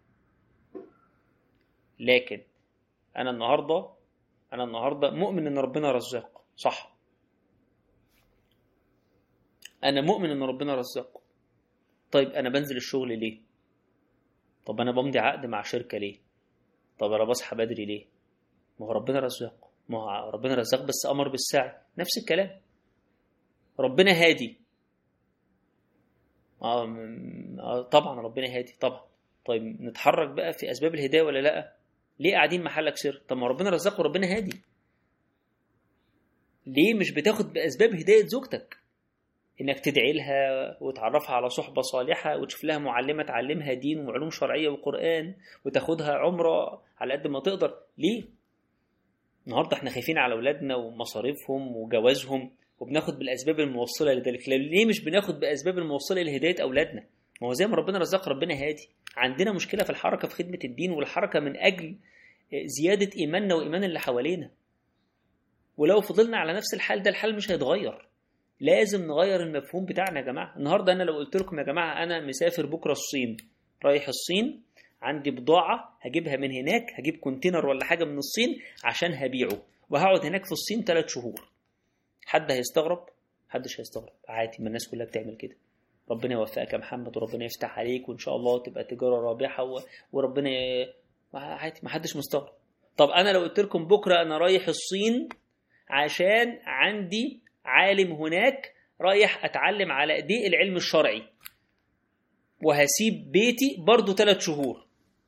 لكن انا النهارده انا النهارده مؤمن ان ربنا رزاق صح انا مؤمن ان ربنا رزاق طيب انا بنزل الشغل ليه طب انا بمضي عقد مع شركه ليه طب انا بصحى بدري ليه ما هو ربنا رزاق ما هو ربنا رزاق بس امر بالسعي نفس الكلام ربنا هادي آه طبعا ربنا هادي طبعا طيب نتحرك بقى في اسباب الهدايه ولا لا ليه قاعدين محلك سر طب ما ربنا رزاق وربنا هادي ليه مش بتاخد باسباب هدايه زوجتك انك تدعي لها وتعرفها على صحبه صالحه وتشوف لها معلمه تعلمها دين وعلوم شرعيه وقران وتاخدها عمره على قد ما تقدر ليه النهارده احنا خايفين على اولادنا ومصاريفهم وجوازهم وبناخد بالاسباب الموصله لذلك ليه مش بناخد باسباب الموصله لهدايه اولادنا ما هو زي ما ربنا رزق ربنا هادي عندنا مشكله في الحركه في خدمه الدين والحركه من اجل زياده ايماننا وايمان اللي حوالينا ولو فضلنا على نفس الحال ده الحال مش هيتغير لازم نغير المفهوم بتاعنا يا جماعه النهارده انا لو قلت لكم يا جماعه انا مسافر بكره الصين رايح الصين عندي بضاعه هجيبها من هناك هجيب كونتينر ولا حاجه من الصين عشان هبيعه وهقعد هناك في الصين ثلاث شهور حد هيستغرب محدش هيستغرب عادي ما الناس كلها بتعمل كده ربنا يوفقك يا محمد وربنا يفتح عليك وان شاء الله تبقى تجاره رابحه و... وربنا عادي ما حدش مستغرب طب انا لو قلت لكم بكره انا رايح الصين عشان عندي عالم هناك رايح اتعلم على ايديه العلم الشرعي وهسيب بيتي برضه ثلاث شهور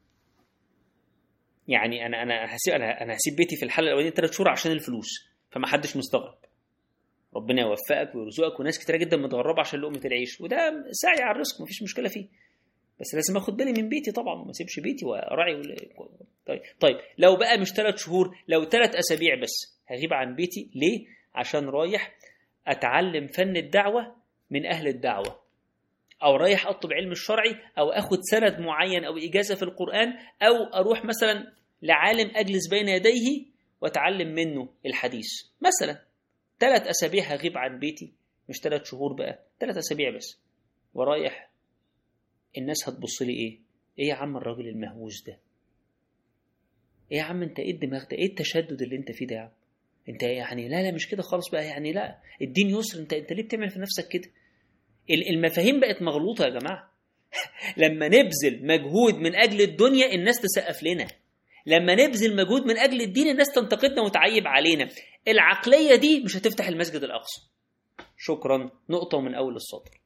يعني انا انا هسيب انا انا هسيب بيتي في الحاله الاولانيه ثلاث شهور عشان الفلوس فما حدش مستغرب ربنا يوفقك ويرزقك وناس كتيره جدا متغربه عشان لقمه العيش وده سعي على الرزق مفيش مشكله فيه بس لازم اخد بالي من بيتي طبعا وما اسيبش بيتي وراعي ولا... طيب طيب لو بقى مش ثلاث شهور لو ثلاث اسابيع بس هغيب عن بيتي ليه عشان رايح اتعلم فن الدعوه من اهل الدعوه او رايح اطلب علم الشرعي او اخد سند معين او اجازه في القران او اروح مثلا لعالم اجلس بين يديه واتعلم منه الحديث مثلا ثلاث اسابيع هغيب عن بيتي مش ثلاث شهور بقى ثلاث اسابيع بس ورايح الناس هتبص لي ايه ايه يا عم الراجل المهووس ده ايه يا عم انت ايه الدماغ ده ايه التشدد اللي انت فيه ده يا عم انت يعني لا لا مش كده خالص بقى يعني لا الدين يسر انت انت ليه بتعمل في نفسك كده المفاهيم بقت مغلوطه يا جماعه لما نبذل مجهود من اجل الدنيا الناس تسقف لنا لما نبذل مجهود من اجل الدين الناس تنتقدنا وتعيب علينا العقليه دي مش هتفتح المسجد الاقصى شكرا نقطه من اول السطر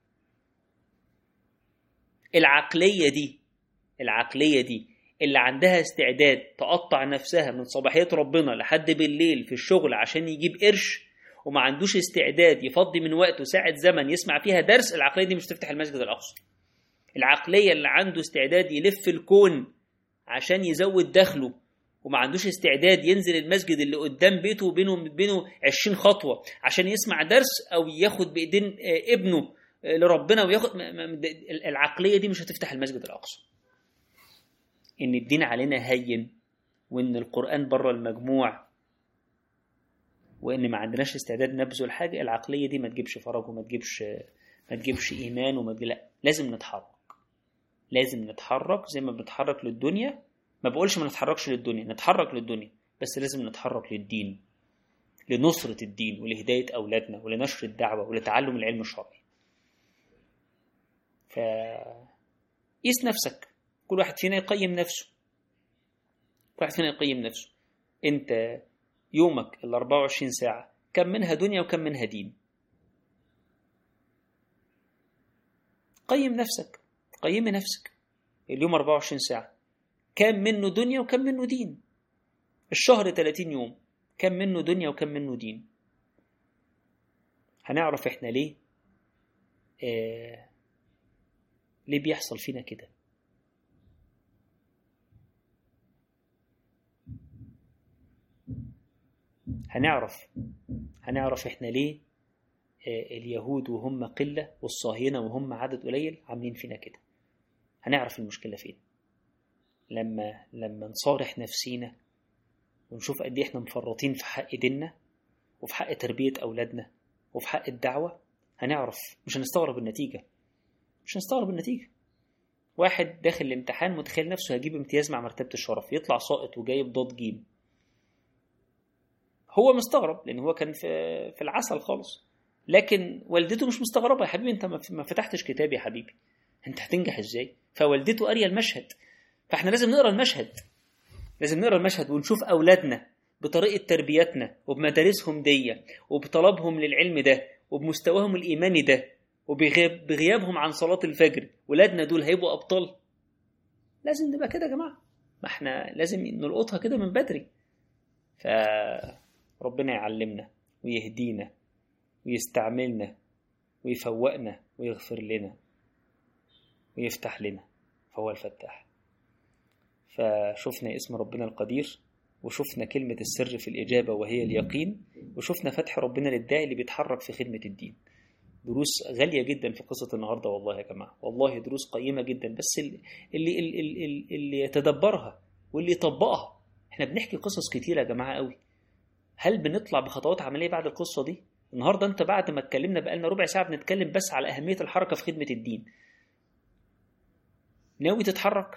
العقليه دي العقليه دي اللي عندها استعداد تقطع نفسها من صباحيه ربنا لحد بالليل في الشغل عشان يجيب قرش وما عندوش استعداد يفضي من وقته ساعة زمن يسمع فيها درس العقلية دي مش تفتح المسجد الأقصى العقلية اللي عنده استعداد يلف الكون عشان يزود دخله وما عندوش استعداد ينزل المسجد اللي قدام بيته وبينه بينه 20 خطوة عشان يسمع درس أو ياخد بإيدين ابنه لربنا وياخد العقلية دي مش هتفتح المسجد الأقصى إن الدين علينا هين وإن القرآن بره المجموع وان ما عندناش استعداد نبذل حاجه العقليه دي ما تجيبش فرج وما تجيبش ما تجيبش ايمان وما تجيب... لا لازم نتحرك لازم نتحرك زي ما بنتحرك للدنيا ما بقولش ما نتحركش للدنيا نتحرك للدنيا بس لازم نتحرك للدين لنصرة الدين ولهداية أولادنا ولنشر الدعوة ولتعلم العلم الشرعي ف قيس نفسك كل واحد فينا يقيم نفسه كل واحد فينا يقيم نفسه انت يومك ال 24 ساعة كم منها دنيا وكم منها دين قيم نفسك قيمي نفسك اليوم 24 ساعة كم منه دنيا وكم منه دين الشهر 30 يوم كم منه دنيا وكم منه دين هنعرف احنا ليه آه ليه بيحصل فينا كده هنعرف هنعرف احنا ليه آه اليهود وهم قلة والصهاينة وهم عدد قليل عاملين فينا كده هنعرف المشكلة فين لما لما نصارح نفسينا ونشوف قد ايه احنا مفرطين في حق ديننا وفي حق تربية أولادنا وفي حق الدعوة هنعرف مش هنستغرب النتيجة مش هنستغرب النتيجة واحد داخل الامتحان متخيل نفسه هيجيب امتياز مع مرتبة الشرف يطلع ساقط وجايب ضاد جيم هو مستغرب لأن هو كان في في العسل خالص لكن والدته مش مستغربة يا حبيبي أنت ما فتحتش كتاب يا حبيبي أنت هتنجح إزاي فوالدته قارية المشهد فإحنا لازم نقرأ المشهد لازم نقرأ المشهد ونشوف أولادنا بطريقة تربيتنا وبمدارسهم دي وبطلبهم للعلم ده وبمستواهم الإيماني ده وبغياب بغيابهم عن صلاة الفجر ولادنا دول هيبقوا أبطال لازم نبقى كده يا جماعة ما احنا لازم نلقطها كده من بدري فربنا يعلمنا ويهدينا ويستعملنا ويفوقنا ويغفر لنا ويفتح لنا فهو الفتاح فشفنا اسم ربنا القدير وشفنا كلمة السر في الإجابة وهي اليقين وشفنا فتح ربنا للداعي اللي بيتحرك في خدمة الدين دروس غالية جدا في قصة النهاردة والله يا جماعة والله دروس قيمة جدا بس اللي, اللي, اللي, اللي يتدبرها واللي يطبقها احنا بنحكي قصص كتيرة يا جماعة قوي هل بنطلع بخطوات عملية بعد القصة دي النهاردة انت بعد ما اتكلمنا بقالنا ربع ساعة بنتكلم بس على أهمية الحركة في خدمة الدين ناوي تتحرك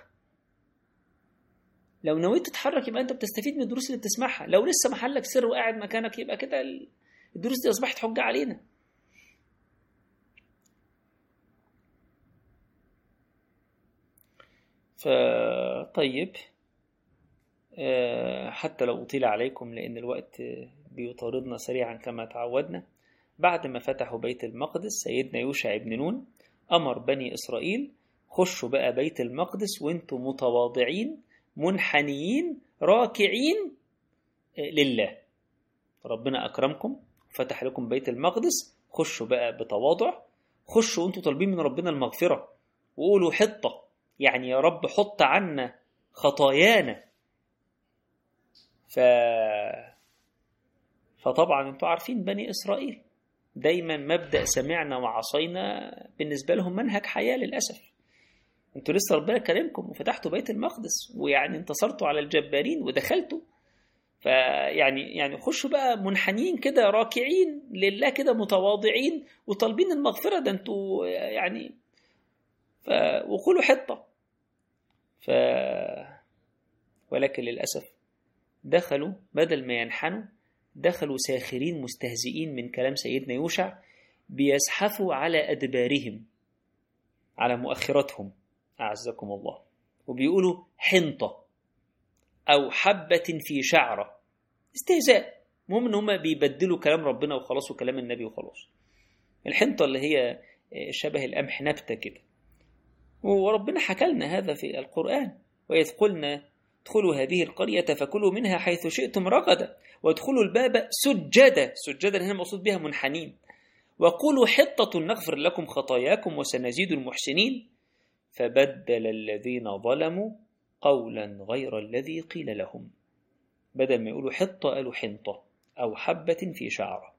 لو نويت تتحرك يبقى انت بتستفيد من الدروس اللي بتسمعها لو لسه محلك سر وقاعد مكانك يبقى كده الدروس دي اصبحت حجه علينا فطيب حتى لو أطيل عليكم لأن الوقت بيطاردنا سريعا كما تعودنا بعد ما فتحوا بيت المقدس سيدنا يوشع بن نون أمر بني إسرائيل خشوا بقى بيت المقدس وانتم متواضعين منحنيين راكعين لله ربنا أكرمكم فتح لكم بيت المقدس خشوا بقى بتواضع خشوا وانتم طالبين من ربنا المغفرة وقولوا حطة يعني يا رب حط عنا خطايانا ف... فطبعا انتوا عارفين بني إسرائيل دايما مبدأ سمعنا وعصينا بالنسبة لهم منهج حياة للأسف انتوا لسه ربنا كرمكم وفتحتوا بيت المقدس ويعني انتصرتوا على الجبارين ودخلتوا فيعني يعني خشوا بقى منحنيين كده راكعين لله كده متواضعين وطالبين المغفرة ده انتوا يعني ف... وقولوا حطة ف... ولكن للأسف دخلوا بدل ما ينحنوا دخلوا ساخرين مستهزئين من كلام سيدنا يوشع بيزحفوا على أدبارهم على مؤخرتهم أعزكم الله وبيقولوا حنطة أو حبة في شعرة استهزاء المهم إن هما بيبدلوا كلام ربنا وخلاص وكلام النبي وخلاص الحنطة اللي هي شبه القمح نبتة كده وربنا حكى لنا هذا في القرآن وإذ قلنا ادخلوا هذه القرية فكلوا منها حيث شئتم رغدا وادخلوا الباب سجدا سجدا هنا مقصود بها منحنين وقولوا حطة نغفر لكم خطاياكم وسنزيد المحسنين فبدل الذين ظلموا قولا غير الذي قيل لهم بدل ما يقولوا حطة قالوا حنطة أو حبة في شعرة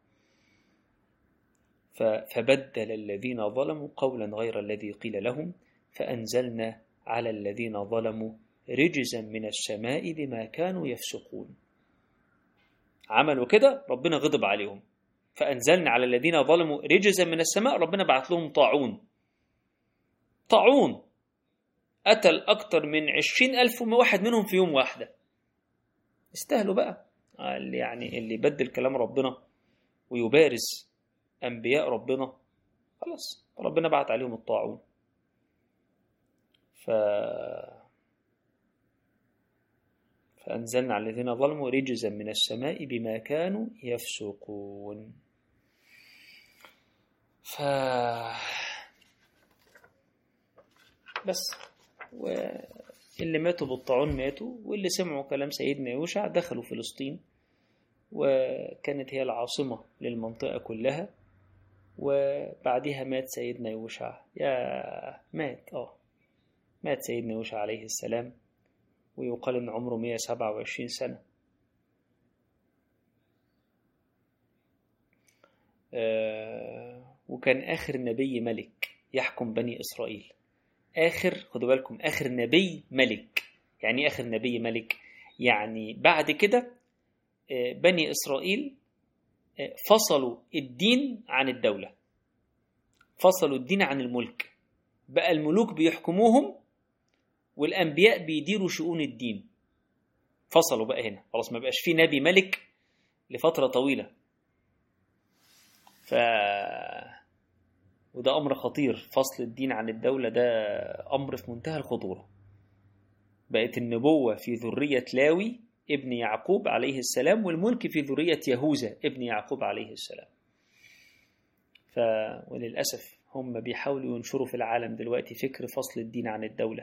فبدل الذين ظلموا قولا غير الذي قيل لهم فأنزلنا على الذين ظلموا رجزا من السماء بما كانوا يفسقون عملوا كده ربنا غضب عليهم فأنزلنا على الذين ظلموا رجزا من السماء ربنا بعث لهم طاعون طاعون قتل أكتر من عشرين ألف واحد منهم في يوم واحدة استاهلوا بقى اللي يعني اللي يبدل كلام ربنا ويبارز أنبياء ربنا خلاص ربنا بعت عليهم الطاعون ف فأنزلنا على الذين ظلموا رجزا من السماء بما كانوا يفسقون ف بس واللي ماتوا بالطاعون ماتوا واللي سمعوا كلام سيدنا يوشع دخلوا فلسطين وكانت هي العاصمة للمنطقة كلها وبعدها مات سيدنا يوشع يا مات اه مات سيدنا يوشع عليه السلام ويقال ان عمره 127 سنة آه وكان آخر نبي ملك يحكم بني إسرائيل آخر خدوا بالكم آخر نبي ملك يعني آخر نبي ملك يعني بعد كده بني إسرائيل فصلوا الدين عن الدولة فصلوا الدين عن الملك بقى الملوك بيحكموهم والأنبياء بيديروا شؤون الدين فصلوا بقى هنا خلاص ما بقاش في نبي ملك لفترة طويلة ف وده أمر خطير فصل الدين عن الدولة ده أمر في منتهى الخطورة بقت النبوة في ذرية لاوي ابن يعقوب عليه السلام والملك في ذرية يهوذا ابن يعقوب عليه السلام ف... وللأسف هم بيحاولوا ينشروا في العالم دلوقتي فكر فصل الدين عن الدولة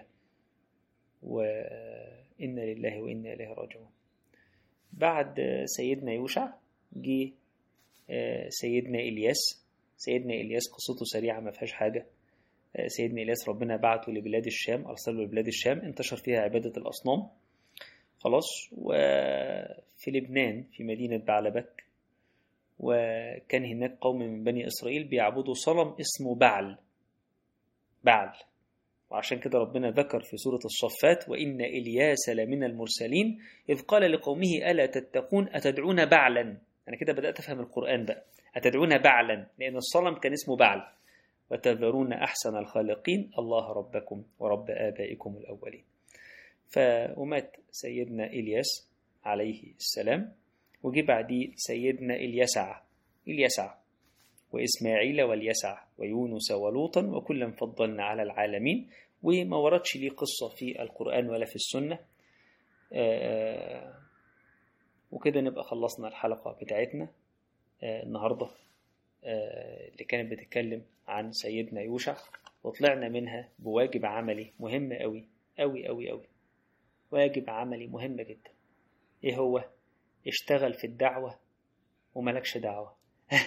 وإنا لله وإنا إليه راجعون بعد سيدنا يوشع جه سيدنا إلياس سيدنا إلياس قصته سريعة ما فيهاش حاجة سيدنا إلياس ربنا بعته لبلاد الشام أرسله لبلاد الشام انتشر فيها عبادة الأصنام خلاص وفي لبنان في مدينة بعلبك وكان هناك قوم من بني إسرائيل بيعبدوا صنم اسمه بعل بعل وعشان كده ربنا ذكر في سورة الصفات وإن إلياس لمن المرسلين إذ قال لقومه ألا تتقون أتدعون بعلا أنا كده بدأت أفهم القرآن بقى أتدعون بعلا لأن الصنم كان اسمه بعل وتذرون أحسن الخالقين الله ربكم ورب آبائكم الأولين فمات سيدنا إلياس عليه السلام وجي بعديه سيدنا اليسع اليسع وإسماعيل واليسع ويونس ولوطا وكلا فضلنا على العالمين وما وردش ليه قصة في القرآن ولا في السنة وكده نبقى خلصنا الحلقة بتاعتنا النهاردة اللي كانت بتتكلم عن سيدنا يوشع وطلعنا منها بواجب عملي مهم قوي قوي قوي قوي واجب عملي مهم جدا ايه هو اشتغل في الدعوة وملكش دعوة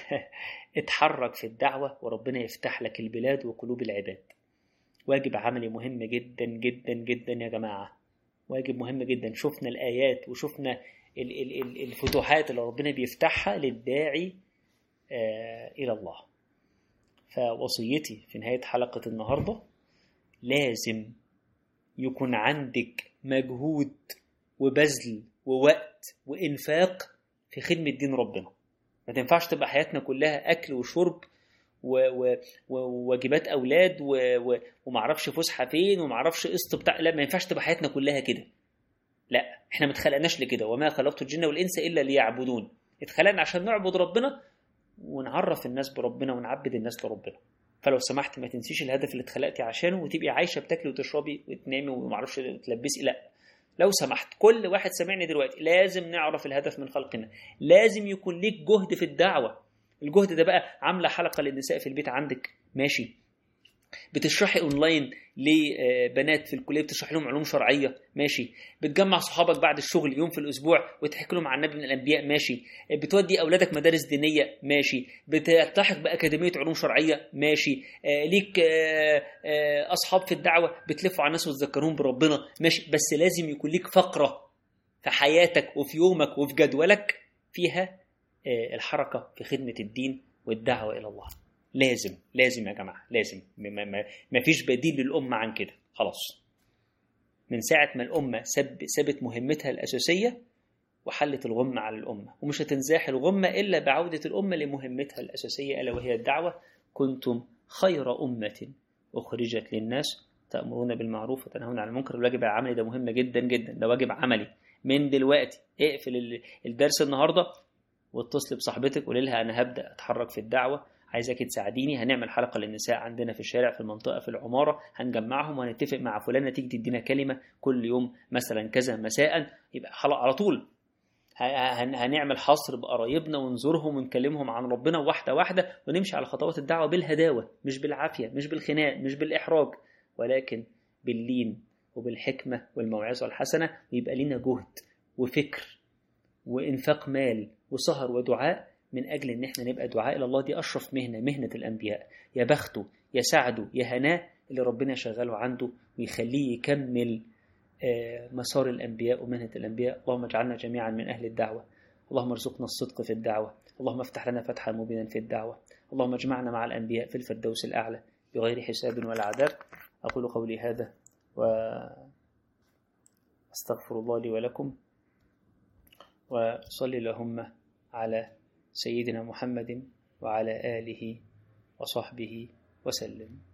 اتحرك في الدعوة وربنا يفتح لك البلاد وقلوب العباد واجب عملي مهم جدا جدا جدا يا جماعة واجب مهم جدا شفنا الآيات وشفنا الفتوحات اللي ربنا بيفتحها للداعي آه إلى الله فوصيتي في نهاية حلقة النهاردة لازم يكون عندك مجهود وبذل ووقت وإنفاق في خدمة دين ربنا ما تنفعش تبقى حياتنا كلها أكل وشرب وواجبات أولاد ومعرفش فسحة فين ومعرفش قسط بتاع لا ما ينفعش تبقى حياتنا كلها كده لا احنا ما اتخلقناش لكده وما خلقت الجن والإنس إلا ليعبدون اتخلقنا عشان نعبد ربنا ونعرف الناس بربنا ونعبد الناس لربنا فلو سمحت ما تنسيش الهدف اللي اتخلقتي عشانه وتبقي عايشه بتاكلي وتشربي وتنامي ومعرفش تلبسي لا لو سمحت كل واحد سامعني دلوقتي لازم نعرف الهدف من خلقنا لازم يكون ليك جهد في الدعوه الجهد ده بقى عامله حلقه للنساء في البيت عندك ماشي بتشرحي اونلاين لبنات في الكليه بتشرح لهم علوم شرعيه ماشي بتجمع صحابك بعد الشغل يوم في الاسبوع وتحكي لهم عن نبي من الانبياء ماشي بتودي اولادك مدارس دينيه ماشي بتلتحق باكاديميه علوم شرعيه ماشي ليك اصحاب في الدعوه بتلفوا على الناس وتذكرهم بربنا ماشي بس لازم يكون ليك فقره في حياتك وفي يومك وفي جدولك فيها الحركه في خدمه الدين والدعوه الى الله لازم لازم يا جماعه لازم ما فيش بديل للامه عن كده خلاص من ساعه ما الامه سب سابت مهمتها الاساسيه وحلت الغمه على الامه ومش هتنزاح الغمه الا بعوده الامه لمهمتها الاساسيه الا وهي الدعوه كنتم خير امه اخرجت للناس تامرون بالمعروف وتنهون عن المنكر الواجب العملي ده مهم جدا جدا ده واجب عملي من دلوقتي اقفل الدرس النهارده واتصلي بصاحبتك قولي لها انا هبدا اتحرك في الدعوه عايزاكي تساعديني هنعمل حلقة للنساء عندنا في الشارع في المنطقة في العمارة هنجمعهم وهنتفق مع فلانة تيجي تدينا كلمة كل يوم مثلا كذا مساء يبقى خلاص على طول هنعمل حصر بقرايبنا ونزورهم ونكلمهم عن ربنا واحدة واحدة ونمشي على خطوات الدعوة بالهداوة مش بالعافية مش بالخناق مش بالإحراج ولكن باللين وبالحكمة والموعظة الحسنة ويبقى لنا جهد وفكر وإنفاق مال وسهر ودعاء من أجل إن إحنا نبقى دعاء إلى الله دي أشرف مهنة مهنة الأنبياء يا بخته يا سعده يا هناه اللي ربنا شغاله عنده ويخليه يكمل مسار الأنبياء ومهنة الأنبياء اللهم اجعلنا جميعا من أهل الدعوة اللهم ارزقنا الصدق في الدعوة اللهم افتح لنا فتحا مبينا في الدعوة اللهم اجمعنا مع الأنبياء في الفردوس الأعلى بغير حساب ولا عذاب أقول قولي هذا وأستغفر الله لي ولكم وصلي اللهم على سيدنا محمد وعلى آله وصحبه وسلم